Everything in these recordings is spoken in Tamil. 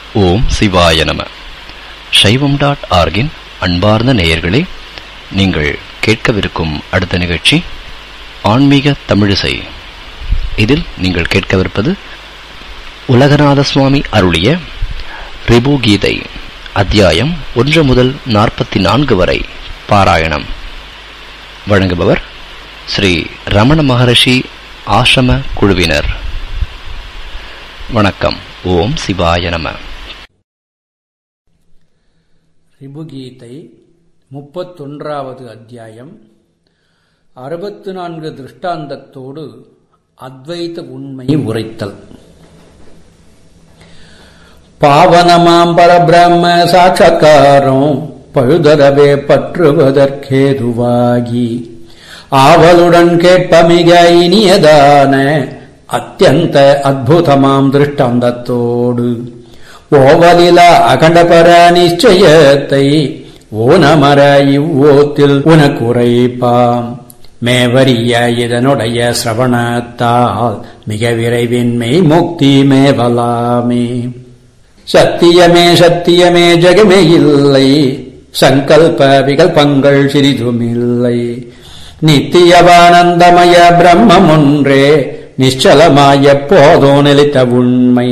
ஓம் சிவாய நம சைவம் டாட் ஆர்கின் அன்பார்ந்த நேயர்களே நீங்கள் கேட்கவிருக்கும் அடுத்த நிகழ்ச்சி ஆன்மீக தமிழிசை இதில் நீங்கள் கேட்கவிருப்பது உலகநாத சுவாமி அருளிய ரிபு கீதை அத்தியாயம் ஒன்று முதல் நாற்பத்தி நான்கு வரை பாராயணம் வழங்குபவர் ஸ்ரீ ரமண மகரிஷி ஆசிரம குழுவினர் வணக்கம் ஓம் சிவாய நம ரிபுகீதை முப்பத்தொன்றாவது அத்தியாயம் அறுபத்து நான்கு திருஷ்டாந்தத்தோடு அத்வைத உண்மை உரைத்தல் பாவனமாம் பரபிரம்ம சாட்சக்காரம் பழுதரவே பற்றுவதற்கேதுவாகி ஆவலுடன் கேட்ப மிக இனியதான அத்தியந்த அத்புதமாம் திருஷ்டாந்தத்தோடு ஓவலில அகண்டபர நிச்சயத்தை ஊனமர இவ்வோத்தில் உனக்குரைப்பாம் மேவரிய இதனுடைய சிரவணத்தால் மிக விரைவின்மை முக்தி மேவலாமே சத்தியமே சத்தியமே ஜெகமே இல்லை சங்கல்ப விகல்பங்கள் சிறிதுமில்லை நித்தியவானந்தமய பிரம்மம் ஒன்றே நிச்சலமாய் எப்போதோ நிலைத்த உண்மை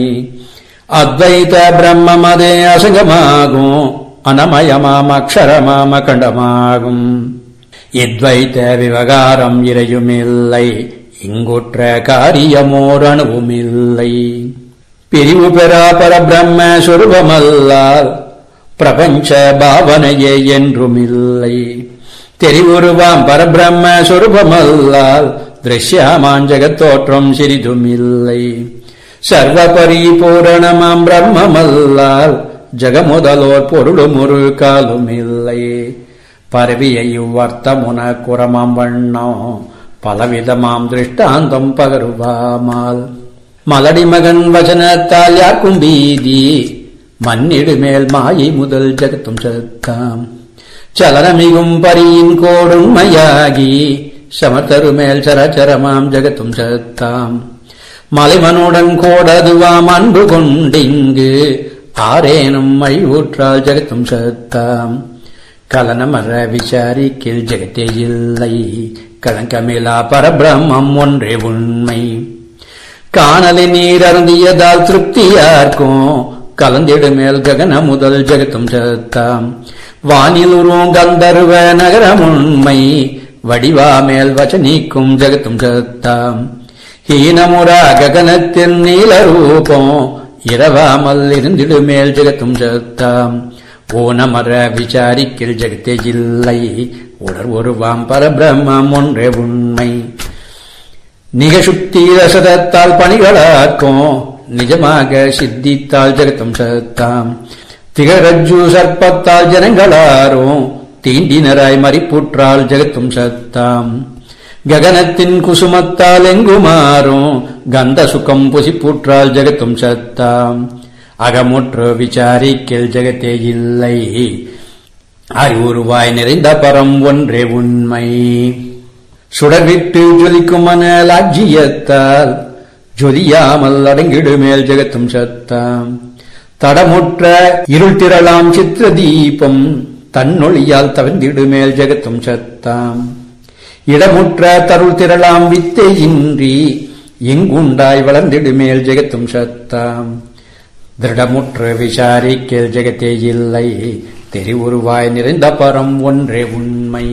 அத்வைத பிரம்மமதே அசங்கமாகும் அனமயமாம் அக்ஷரமாம் அகண்டமாகும் இத்வைத்த விவகாரம் இறையுமில்லை இங்குற்ற காரியமோர் அணுவுமில்லை பிரிவு பெறா பரபிரம்ம சுரூபமல்லால் பிரபஞ்ச பாவனையே என்றுமில்லை தெரிவுருவாம் பரபிரம்ம சுரூபமல்லால் திருஷ்யமான் ஜெகத்தோற்றம் சிறிதுமில்லை சர்வ பரிபூரணமாம் பிரம்மமல்லால் ஜகமுதலோர் பொருளும் ஒரு காலுமில்லை பரவிய இவ்வர்த்தமுன குரமாம் வண்ணம் பலவிதமாம் திருஷ்டாந்தம் பகருவாமால் மலடி மகன் வசனத்தால் யாருக்கும் பீதி மண்ணிடு மேல் மாயை முதல் ஜகத்தும் சத்தாம் சலனமிகும் பரியின் கோடுண்மையாகி சமத்தரு மேல் சரச்சரமாம் ஜகத்தும் சத்தாம் மலைமனுடன் கோடதுவாம் அன்பு கொண்டிங்கு ஆரேனும் மழிவுற்றால் ஜகத்தும் சத்தாம் கலனமர விசாரிக்கில் ஜெகத்தே இல்லை கலங்கமிலா பரபிரம்மம் ஒன்றே உண்மை காணலை நீர் அருந்தியதால் திருப்தியார்க்கும் கலந்திடு மேல் ககன முதல் ஜெகத்தும் சத்தாம் வானில் உருவம் கந்தர்வ நகரம் உண்மை வடிவா மேல் வச்சனிக்கும் ஜெகத்தும் சத்தாம் ஹீனமுரா ககனத்தில் நீல ரூபம் இரவாமல் இருந்திடு மேல் ஜெகத்தும் சத்தாம் ஊனமர விசாரிக்கில் ஜெகத்தே இல்லை உடற் ஒருவாம் பரபிரம்மம் ஒன்றே உண்மை நிகசுத்தி ரசதத்தால் பணிகளாக்கும் நிஜமாக சித்தித்தால் ஜெகத்தும் சத்தாம் திகரஜ்ஜு சர்ப்பத்தால் ஜனங்களாரும் தீண்டினராய் மறிப்புற்றால் ஜெகத்தும் சத்தாம் ககனத்தின் குசுமத்தால் எங்குமாறும் கந்த சுகம் புசிப்புற்றால் ஜெகத்தும் சத்தாம் அகமுற்று விசாரிக்கில் ஜெகத்தே இல்லை அறிவுருவாய் நிறைந்த பரம் ஒன்றே உண்மை சுடர்விட்டு ஜொலிக்கும் மணல் அஜ்ஜியத்தால் ஜொலியாமல் அடங்கிடு மேல் ஜெகத்தும் சத்தாம் தடமுற்ற இருள் திரளாம் சித்திர தீபம் தன்னொழியால் தவிர்ந்திடு மேல் ஜெகத்தும் சத்தாம் இடமுற்ற தருள் திரளாம் வித்தையின்றி எங்குண்டாய் வளர்ந்திடு மேல் ஜெகத்தும் சத்தாம் திருடமுற்று விசாரிக்கில் ஜெகத்தே இல்லை தெரிவுருவாய் நிறைந்த பரம் ஒன்றே உண்மை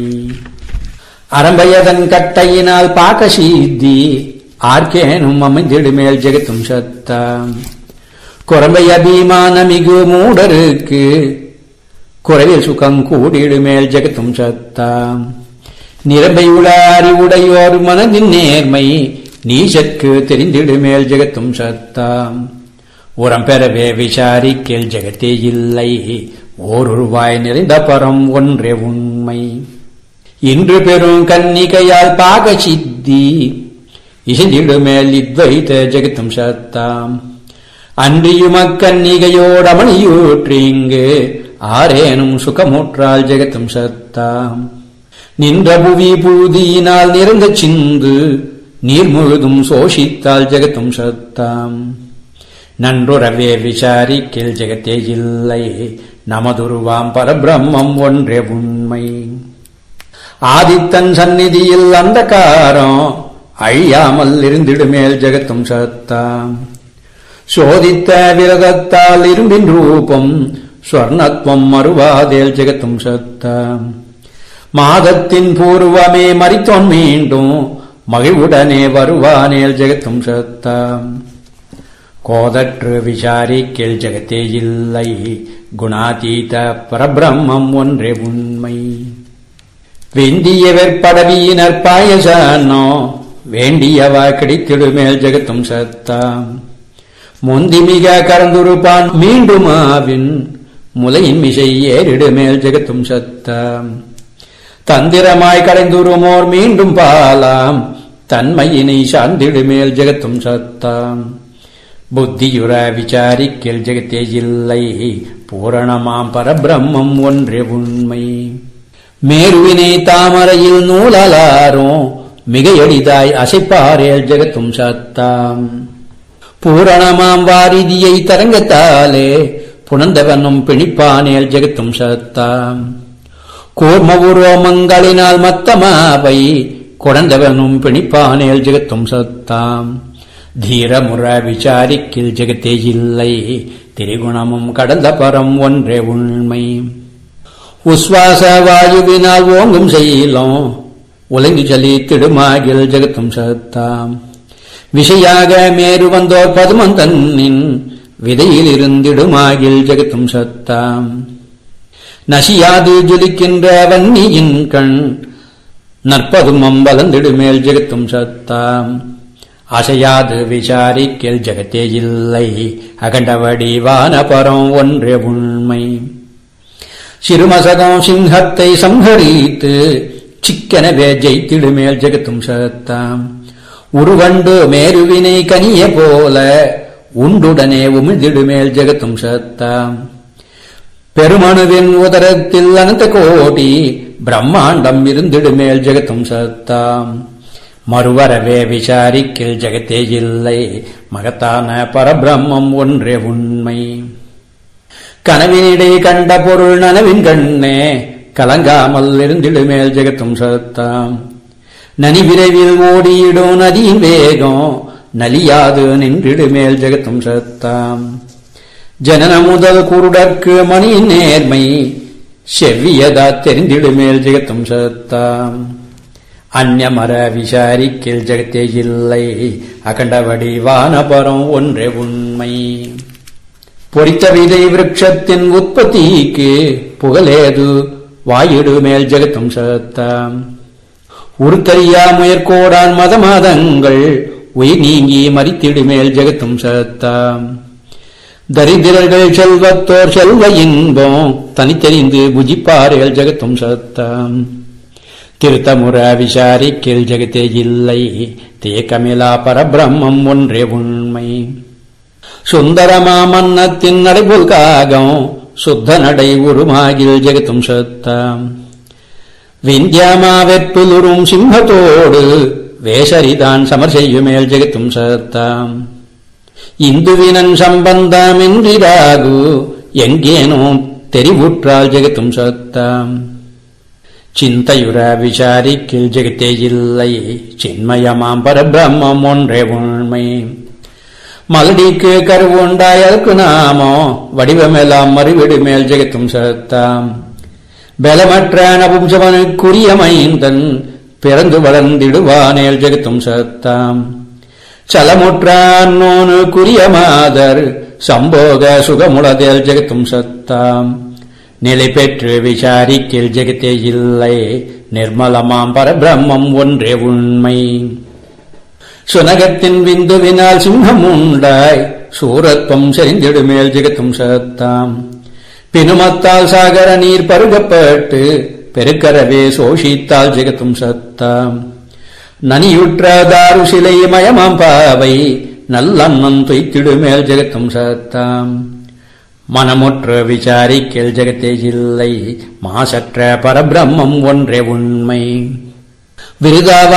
அரம்பையதன் கட்டையினால் பாக்க சீத்தி ஆர்க்கேனும் அமைந்திடு மேல் ஜெகத்தும் சத்தாம் குரம்பை அபிமான மிகு மூடருக்கு குறைவில் சுகம் கூடிடு மேல் ஜெகத்தும் சத்தாம் நிரம்பை உள அறிவுடையோர் மனதின் நேர்மை நீசற்கு தெரிந்திடு மேல் ஜெகத்தும் சத்தாம் உரம் பெறவே விசாரிக்கில் ஜெகத்தே இல்லை ஓருருவாய் நிறைந்த பரம் ஒன்றே உண்மை இன்று பெரும் கன்னிகையால் பாக சித்தி இசைந்திடு மேல் இத்வைத ஜெகத்தும் சத்தாம் அன்றியுமக்கன்னிகையோடு அமணியூற்றிங்கு ஆரேனும் சுகமுற்றால் ஜெகத்தும் சத்தாம் நின்ற புவி புழுதியினால் நிறைந்த சிந்து நீர் முழுதும் சோஷித்தால் ஜெகத்தும் சத்தாம் நன்றுறவே விசாரிக்கில் ஜெகத்தே இல்லை நமதுருவாம் பரபிரம்மம் ஒன்றே உண்மை ஆதித்தன் சந்நிதியில் அந்த காரம் அழியாமல் இருந்திடுமேல் ஜெகத்தும் சத்தாம் சோதித்த விரதத்தால் இரும்பின் ரூபம் ஸ்வர்ணத்வம் மறுவாதேல் ஜெகத்தும் சத்தாம் மாதத்தின் பூர்வமே மறித்தோன் மீண்டும் மகிழ்வுடனே வருவானேல் ஜெகத்தும் சத்தாம் கோதற்று விசாரிக்கில் ஜெகத்தே இல்லை குணாதீத பரபிரம்மம் ஒன்றே உண்மை வெந்திய வெற்படவியினர் பாயசானோ வேண்டியவா கிடைத்திடுமேல் ஜெகத்தும் சத்தாம் முந்தி மிக கறந்துருப்பான் மீண்டும் ஆவின் முலையின் மிசை ஏறிடுமேல் ஜெகத்தும் சத்தாம் தந்திரமாய் கடைந்துருமோர் மீண்டும் பாலாம் தன்மையினை சார்ந்திடுமேல் ஜெகத்தும் சத்தாம் புத்தியுற விசாரிக்கில் ஜெகத்தே இல்லை பூரணமாம் பரபிரம்மம் ஒன்றே உண்மை மேருவினை தாமரையில் நூலாலாரும் மிக எளிதாய் அசைப்பாரேல் ஜெகத்தும் சத்தாம் பூரணமாம் வாரிதியை தரங்கத்தாலே புணர்ந்தவனும் பிணிப்பானேல் ஜெகத்தும் சத்தாம் கூர்ம உருவமங்களினால் மத்தமாவை குழந்தவனும் பிணிப்பானேல் ஜெகத்தும் சத்தாம் தீரமுற விசாரிக்கில் ஜெகத்தே இல்லை திரிகுணமும் கடந்த பரம் ஒன்றே உண்மை உஸ்வாச வாயுவினால் ஓங்கும் செய்யலும் உலங்கி சலி திடுமாகில் ஜெகத்தும் சத்தாம் விஷயாக மேரு வந்தோர் பதுமன் தன்னின் விதையில் இருந்திடுமாகில் ஜெகத்தும் சத்தாம் நசியாது ஜொலிக்கின்ற வன்னியின் கண் நற்பதுமம் வளர்ந்திடுமேல் ஜெகத்தும் சத்தாம் அசையாது விசாரிக்கில் ஜெகத்தே இல்லை அகண்டவடி வானபரம் ஒன்றே உண்மை சிறுமசகம் சிங்கத்தை சம்ஹரித்து சிக்கனவே ஜெயித்திடுமேல் ஜெகத்தும் சத்தாம் உருவண்டு மேருவினை கனிய போல உண்டுடனே உமிழ்ந்திடுமேல் ஜெகத்தும் சத்தாம் பெருமணுவின் உதரத்தில் அனந்த கோடி பிரம்மாண்டம் இருந்திடுமேல் ஜெகத்தும் சத்தாம் மறுவரவே விசாரிக்கில் ஜெகத்தே இல்லை மகத்தான பரபிரம்மம் ஒன்றே உண்மை கனவினிடை கண்ட பொருள் நனவின் கண்ணே கலங்காமல் இருந்திடுமேல் ஜெகத்தும் சத்தாம் நனி விரைவில் ஓடியிடும் நதியின் வேகம் நலியாது நின்றிடுமேல் ஜெகத்தும் சத்தாம் ஜனன முதல் குருடற்கு மணியின் நேர்மை செவ்வியதா தெரிந்திடுமேல் ஜெகத்தும் சத்தாம் அந்நமர விசாரிக்கில் ஜெகத்தே இல்லை அகண்டவடி வானபரம் ஒன்றே உண்மை பொறித்த விதை விருட்சத்தின் உற்பத்திக்கு புகழேது வாயிடு மேல் ஜெகத்தும் சத்தாம் உருத்தறியா முயற்கோடான் மதமாதங்கள் உயிர் நீங்கி மறித்திடுமேல் ஜெகத்தும் சத்தாம் தரித்திரர்கள் செல்வத்தோர் செல்வ இன்பம் தனித்தெறிந்து புஜிப்பார்கள் ஜெகத்தும் சத்தாம் திருத்தமுற விசாரிக்கில் ஜெகத்தே இல்லை தேக்கமிலா பரபிரம்மம் ஒன்றே உண்மை சுந்தரமா மன்னத்தின் நடைபோல் காகம் சுத்த நடை உருமாகில் ஜெகத்தும் சத்தாம் விந்தியாமா வெற்புலுறும் சிம்மத்தோடு வேசரிதான் சமர் செய்யுமேல் ஜெகத்தும் சத்தாம் இந்துவினன் சம்பந்தமின்றிராகு எங்கேனோ தெரிவுற்றால் ஜெகத்தும் சத்தாம் சிந்தையுற விசாரிக்கில் ஜெகத்தே இல்லை சின்மயமாம் பரபிரம்மம் ஒன்றே உண்மை மலடிக்கு கருவுண்டாயற்கு நாமோ வடிவமெல்லாம் மறுவிடு மேல் ஜெகத்தும் சத்தாம் பலமற்ற நபும்சவனுக்குரிய மைந்தன் பிறந்து வளர்ந்திடுவானேல் ஜெகத்தும் சத்தாம் சலமுற்ற அன்னோனு குறிய மாதர் சம்போக சுகமுளதேல் ஜெகத்தும் சத்தாம் நிலை பெற்று விசாரிக்கில் ஜெகத்தே இல்லை நிர்மலமாம் பரபிரம்மம் ஒன்றே உண்மை சுனகத்தின் விந்துவினால் சிம்மம் உண்டாய் சூரத்வம் செறிந்திடுமேல் ஜெகத்தும் சத்தாம் பினுமத்தால் சாகர நீர் பருகப்பட்டு பெருக்கரவே சோஷித்தால் ஜெகத்தும் சத்தாம் நனியுற்ற தாரு சிலை மயமாம் பாவை நல்லண்ணம் தொய்த்திடுமேல் ஜெகத்தும் சத்தாம் மனமுற்று விசாரிக்கில் ஜெகத்தே இல்லை மாசற்ற பரபிரம்மம் ஒன்றே உண்மை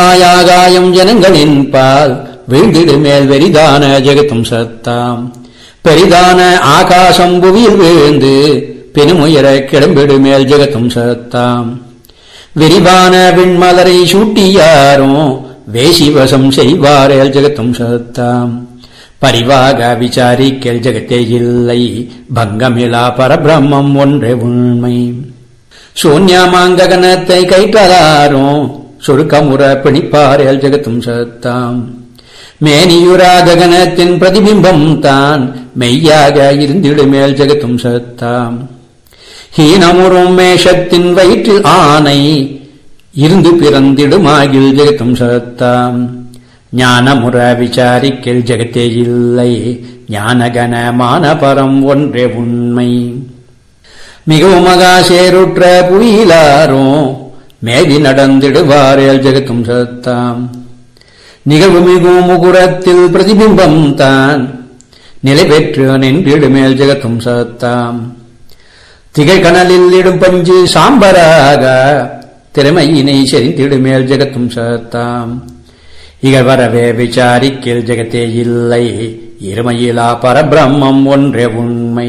விருதாவாயாகாயம் ஜனங்களின் பால் வீழ்ந்திடு மேல் வெறிதான ஜெகத்தும் சத்தாம் பெரிதான ஆகாசம் புவியில் வீழ்ந்து பெருமுயர கிளம்பிடு மேல் ஜெகத்தும் சத்தாம் விரிவான விண்மலரை சூட்டியாரும் வேசிவசம் செய்வாரேல் ஜெகத்தும் சத்தாம் பரிவாக விசாரிக்கல் ஜெகத்தே இல்லை பங்கமிலா பரபிரம்மம் ஒன்றே உண்மை சூன்யமாங்ககனத்தை கைப்பலாரும் சுருக்கமுற பிணிப்பாரேல் ஜெகத்தும் சத்தாம் மேனியுரா ககனத்தின் பிரதிபிம்பம் தான் மெய்யாக இருந்திடுமேல் ஜெகத்தும் சத்தாம் ஹீனமுறும் மேஷத்தின் வயிற்றில் ஆனை இருந்து பிறந்திடுமாகில் ஜெகத்தும் சத்தாம் ஞானமுற விசாரிக்கில் ஜெகத்தே இல்லை ஞானகனமான பரம் ஒன்றே உண்மை மிகவும் மகாசேருற்ற புயிலாரும் மேதி நடந்திடுவாரேல் ஜெகத்தும் சத்தாம் நிகழ்வு மிகும் முகுரத்தில் பிரதிபிம்பம் தான் நிலை பெற்று நின்றிடுமேல் ஜெகத்தும் சத்தாம் திகழ் கனலில் இடும் பஞ்சு சாம்பராக திறமையினை செறிந்திடுமேல் ஜெகத்தும் சத்தாம் இகழ் வரவே விசாரிக்கில் ஜெகத்தே இல்லை இருமையிலா பரபிரம்மம் ஒன்றே உண்மை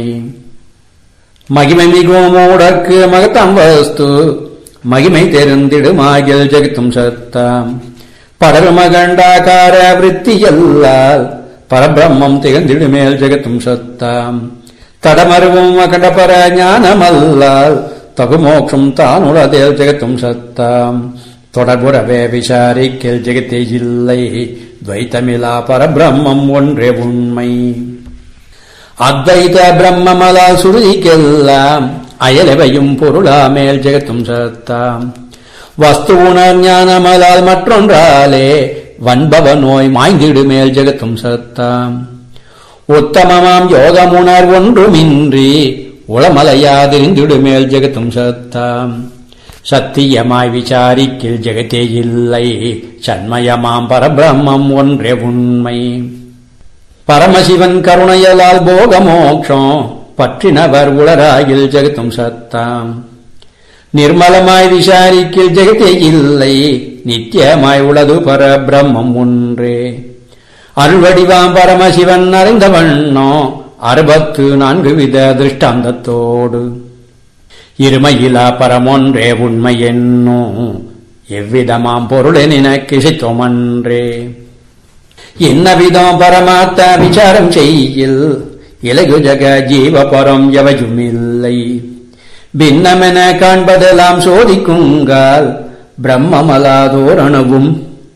மகிமை மிகவும் மூடற்கு மகத்தாம் வஸ்து மகிமை தெரிந்திடுமாகில் ஜெகத்தும் சத்தாம் படருமகண்டாகார விற்த்தியல்லால் பரபிரம்மம் திகழ்ந்திடுமேல் ஜெகத்தும் சத்தாம் தடமருவும் அகண்டபர ஞானமல்லால் தகுமோக்ஷம் தானுளதேல் ஜெகத்தும் சத்தாம் தொடர்புறவே விசாரிக்கில் ஜெகத்தே இல்லை துவைத்தமிலா பரபிரம்மம் ஒன்றே உண்மை அத்வைத பிரம்மமலால் சுருதிக்கெல்லாம் அயலவையும் பொருளாமேல் ஜெகத்தும் சத்தாம் வஸ்து உணர் ஞானமலால் மற்றொன்றாலே வன்பவ நோய் மாய்ந்திடுமேல் ஜெகத்தும் சத்தாம் உத்தமமாம் யோகமுணர் ஒன்றுமின்றி உளமலையாதிருந்திடுமேல் ஜெகத்தும் சத்தாம் சத்தியமாய் விசாரிக்கில் ஜெகத்தே இல்லை சண்மயமாம் பரபிரம்மம் ஒன்றே உண்மை பரமசிவன் கருணையலால் போகமோக்ஷம் பற்றினவர் உளராகில் ஜெகத்தும் சத்தாம் நிர்மலமாய் விசாரிக்கில் ஜெகத்தே இல்லை நித்தியமாய் உளது பரபிரம்மம் ஒன்றே அருள்வடிவாம் பரமசிவன் அறிந்த வண்ணோ அறுபத்து நான்கு வித திருஷ்டாந்தத்தோடு இருமையிலா பரமொன்றே உண்மை என்னும் எவ்விதமாம் பொருளை நினைக்கிசித்தோமன்றே என்னவிதம் பரமாத்த விசாரம் செய்யில் இலகு ஜக ஜீவ பரம் எவையுமில்லை பின்னமென காண்பதெல்லாம் சோதிக்குங்கால் பிரம்மமலாதோரணவும்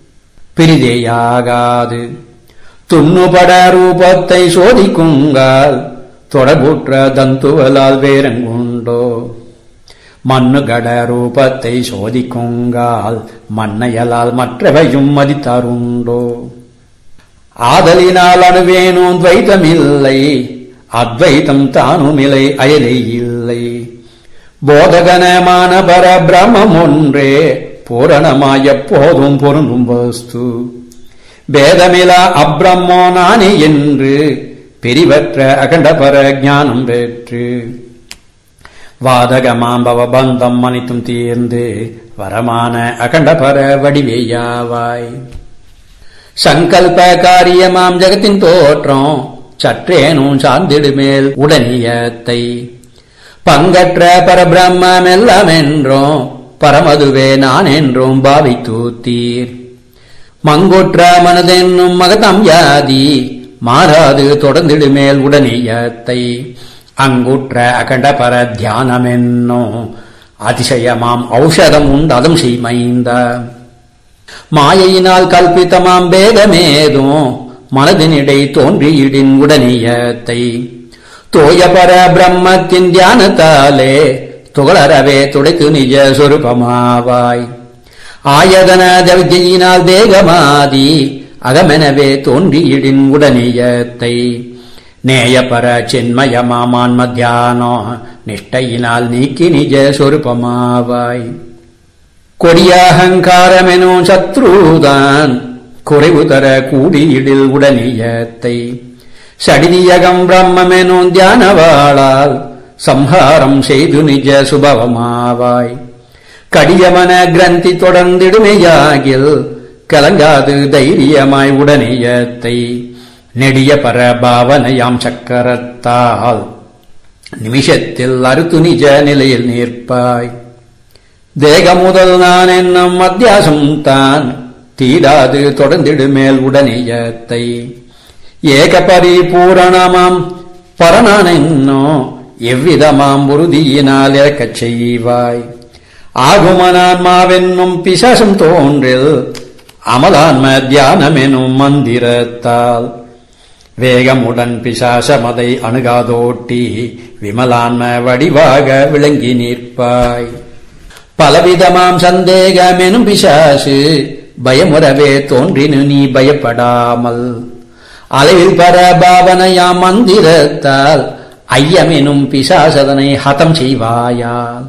பிரிதேயாகாது துண்ணுபட ரூபத்தை சோதிக்குங்கால் தொடர்புற்ற தந்துவலால் வேறங்குண்டோ மண்ணுகட ரூபத்தை சோதிக்குங்கால் மண்ணையலால் மற்றவையும் மதித்தாருண்டோ ஆதலினால் அணுவேனும் துவைத்தமில்லை அத்வைத்தம் தானுமில்லை அயலை இல்லை போதகனமான பரபிரமம் ஒன்றே பூரணமாய் எப்போதும் பொருந்தும் வஸ்து பேதமிலா அப்ரம்மோ நானே என்று பிரிவற்ற அகண்டபர ஞானம் பெற்று வாதகமாம்பவ பந்தம் அனைத்தும் தீர்ந்து வரமான அகண்டபர வடிவேயாவாய் சங்கல்ப காரியமாம் ஜகத்தின் தோற்றம் சற்றேனும் சார்ந்திடுமேல் உடனியத்தை பங்கற்ற பரபிரம்மம் எல்லாம் என்றும் பரமதுவே நான் என்றும் பாவித்தூத்தீர் மங்குற்ற மனதென்னும் மகதம் யாதி மாறாது தொடர்ந்திடுமேல் உடனியத்தை அங்குற்ற அகண்ட பர தியானமென்னும் அதிசயமாம் ஔஷதம் உண்டதம் செய்மைந்த மாயையினால் கல்பித்தமாம் பேதமேதும் மனதினிடை தோன்றியிடின் உடனியத்தை தோயபர பிரம்மத்தின் தியானத்தாலே துகளறவே துடைத்து நிஜ சொருபமாவாய் ஆயதன தவிஜையினால் தேகமாதி அகமெனவே தோன்றியிடின் உடனியத்தை நேயபர சின்மயமாமான் மத்தியானோ நிஷ்டையினால் நீக்கி நிஜ சொருபமாவாய் கொடியாகங்காரமெனும் சத்ருதான் குறைவு தர கூடியிடில் உடனியத்தை சடிதியகம் பிரம்மெனும் தியானவாளால் சம்ஹாரம் செய்து நிஜ சுபவமாவாய் கடியமன கிரந்தி தொடர்ந்திடுமையாகில் கலங்காது தைரியமாய் உடனியத்தை நெடிய பரபாவனையாம் சக்கரத்தால் நிமிஷத்தில் அறுத்து நிஜ நிலையில் நிற்பாய் தேக முதல் நான் என்னும் அத்தியாசம் தான் தீராது தொடர்ந்திடு மேல் உடனேயத்தை ஏக பரிபூரணமாம் பரனான் என்னோ எவ்விதமாம் உறுதியினால் இறக்கச் செய்வாய் ஆகுமனான்மாவென்னும் பிசாசம் தோன்றில் அமலான்ம தியானமெனும் மந்திரத்தால் வேகமுடன் பிசாசமதை அணுகாதோட்டி விமலான்ம வடிவாக விளங்கி நிற்பாய் பலவிதமாம் சந்தேகமெனும் பிசாசு பயமுறவே தோன்றினு நீ பயப்படாமல் அளவில் பர பாவனையாம் மந்திரத்தால் ஐயமெனும் பிசாசதனை ஹதம் செய்வாயால்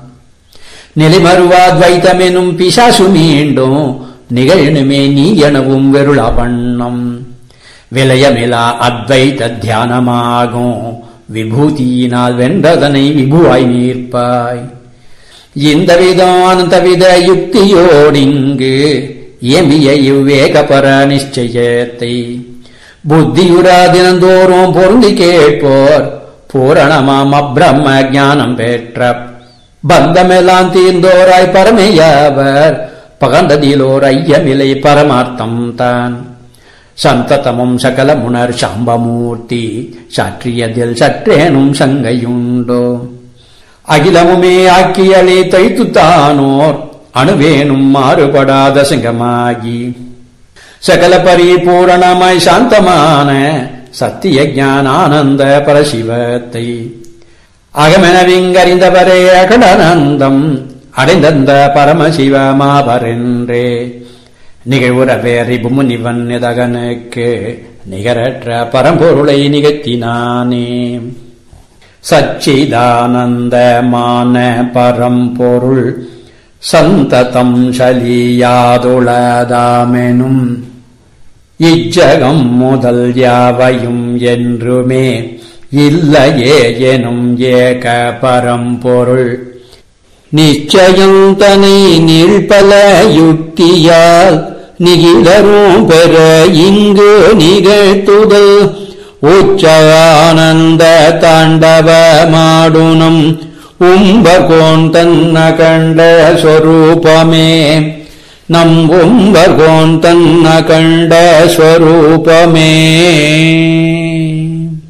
நிலைமருவாத்வைத்தமெனும் பிசாசு மீண்டும் நிகழனுமே நீ எனவும் வெருளா வண்ணம் விலயமிலா அத்வைத தியானமாகும் விபூதியினால் வென்றதனை விபுவாய் நீர்ப்பாய் இந்த விதம் அனந்தவித யுக்தியோடிங்கு எம்பிய இவ்வேகபர நிச்சயத்தை புத்தியுரா தினந்தோறும் பொருந்தி கேட்போர் பூரணமாம் அப்பிரம்ம ஞானம் பெற்ற பந்தமெல்லாம் தீர்ந்தோராய் பரமேயாவர் பகந்ததிலோர் ஐயமிலை பரமார்த்தம் தான் சந்ததமும் சகலமுனர் சாம்பமூர்த்தி சாற்றியதில் சற்றேனும் சங்கையுண்டோ அகிலமுமே ஆக்கியலே தைத்துத்தானோர் அணுவேனும் மாறுபடாத சிங்கமாகி சகல பரிபூரணமாய் சாந்தமான சத்திய ஞானானந்த பரசிவத்தை அகமெனவிங்கறிந்தவரே அகடானந்தம் அடைந்தந்த பரமசிவமாபரென்றே நிகழ்வுறவே ரிபுமுனிவன் நிதகனுக்கு நிகரற்ற பரம்பொருளை நிகழ்த்தினானே சச்சிதானந்தமான பரம்பொருள் சந்ததம் சலியாதுளதாமெனும் இச்சகம் முதல் யாவையும் என்றுமே இல்லையே எனும் ஏக பரம்பொருள் நிச்சயம் தனை நீழ்பல யுக்தியால் நிகிலரும் பெற இங்கு நிகழ்த்துதல் உச்சானந்த தாண்டவமாடுனம் உம்பகோன் தன்ன கண்ட ஸ்வரூபமே நம் உம்பகோன் தன்ன கண்ட ஸ்வரூபமே